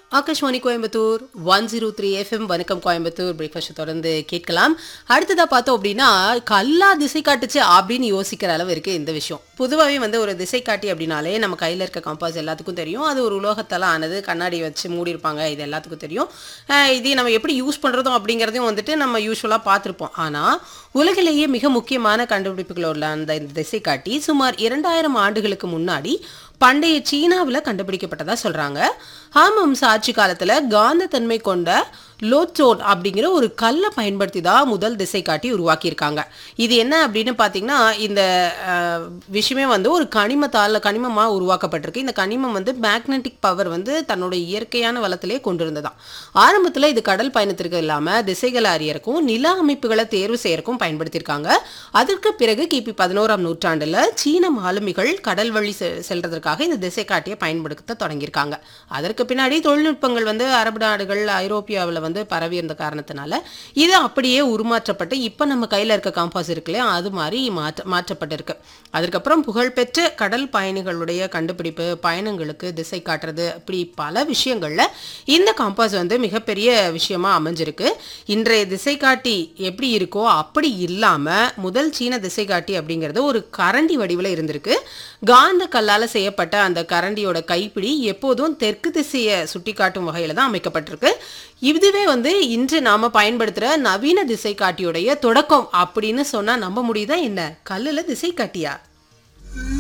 Akashvani Coimbatore one zero three FM வணக்கம் Coimbatore breakfast தொடர்ந்து கேட்கலாம் அடுத்ததா பார்த்தோம் அப்படின்னா கல்லா திசை காட்டுச்சு அப்படின்னு யோசிக்கிற அளவு இருக்கு இந்த விஷயம் பொதுவாகவே வந்து ஒரு திசை காட்டி அப்படின்னாலே நம்ம கையில் இருக்க கம்பாஸ் எல்லாத்துக்கும் தெரியும் அது ஒரு உலோகத்தால் ஆனது கண்ணாடி வச்சு மூடியிருப்பாங்க இது எல்லாத்துக்கும் தெரியும் அஹ் இது நம்ம எப்படி யூஸ் பண்ணுறதும் அப்படிங்கிறதையும் வந்துட்டு நம்ம யூஸ்வலாக பார்த்துருப்போம் ஆனால் உலகிலேயே மிக முக்கியமான கண்டுபிடிப்புகள் உள்ள அந்த இந்த திசை காட்டி சுமார் இரண்டாயிரம் ஆண்டுகளுக்கு முன்னாடி பண்டைய சீனாவில் கண்டுபிடிக்கப்பட்டதா சொல்றாங்க ஹாமம்ஸ் ஆட்சி காலத்துல காந்த தன்மை கொண்ட லோச்சோன் அப்படிங்கிற ஒரு கல்லை பயன்படுத்தி தான் முதல் திசை காட்டி உருவாக்கியிருக்காங்க இது என்ன அப்படின்னு பார்த்தீங்கன்னா இந்த அஹ், விஷயமே வந்து ஒரு கனிமத்தால் கனிமமாக உருவாக்கப்பட்டிருக்கு இந்த கனிமம் வந்து மேக்னெட்டிக் பவர் வந்து தன்னோட இயற்கையான வளத்திலே கொண்டிருந்ததாம் ஆரம்பத்தில் இது கடல் பயணத்திற்கு இல்லாமல் திசைகளை அறியறக்கும் நில அமைப்புகளை தேர்வு செய்யறக்கும் பயன்படுத்தியிருக்காங்க அதற்கு பிறகு கிபி பதினோராம் நூற்றாண்டுல சீன மாலுமிகள் கடல் வழி செ- செல்றதற்காக இந்த திசை காட்டியை பயன்படுத்த தொடங்கியிருக்காங்க அதற்கு பின்னாடி தொழில்நுட்பங்கள் வந்து அரபு நாடுகள் ஐரோப்பியாவில் வந்து பரவி இருந்த காரணத்தினால இது அப்படியே உருமாற்றப்பட்டு இப்போ நம்ம கையில் இருக்க காம்பாஸ் இருக்கு இல்லையா அது மாதிரி மாற்ற மாற்றப்பட்டிருக்கு அதுக்கப்புறம் புகழ்பெற்ற கடல் பயணிகளுடைய கண்டுபிடிப்பு பயணங்களுக்கு திசை காட்டுறது இப்படி பல விஷயங்கள்ல இந்த காம்பாஸ் வந்து மிகப்பெரிய விஷயமா அமைஞ்சிருக்கு இன்றைய திசை காட்டி எப்படி இருக்கோ அப்படி இல்லாம முதல் சீன திசை காட்டி அப்படிங்கிறது ஒரு கரண்டி வடிவில் இருந்திருக்கு காந்த கல்லால செய்யப்பட்ட அந்த கரண்டியோட கைப்பிடி எப்போதும் தெற்கு திசையை சுட்டி காட்டும் வகையில தான் அமைக்கப்பட்டிருக்கு இதுவே வந்து இன்று நாம பயன்படுத்துற நவீன திசை காட்டியுடைய தொடக்கம் அப்படின்னு சொன்னா நம்ப முடியுதா என்ன கல்லுல திசை காட்டியா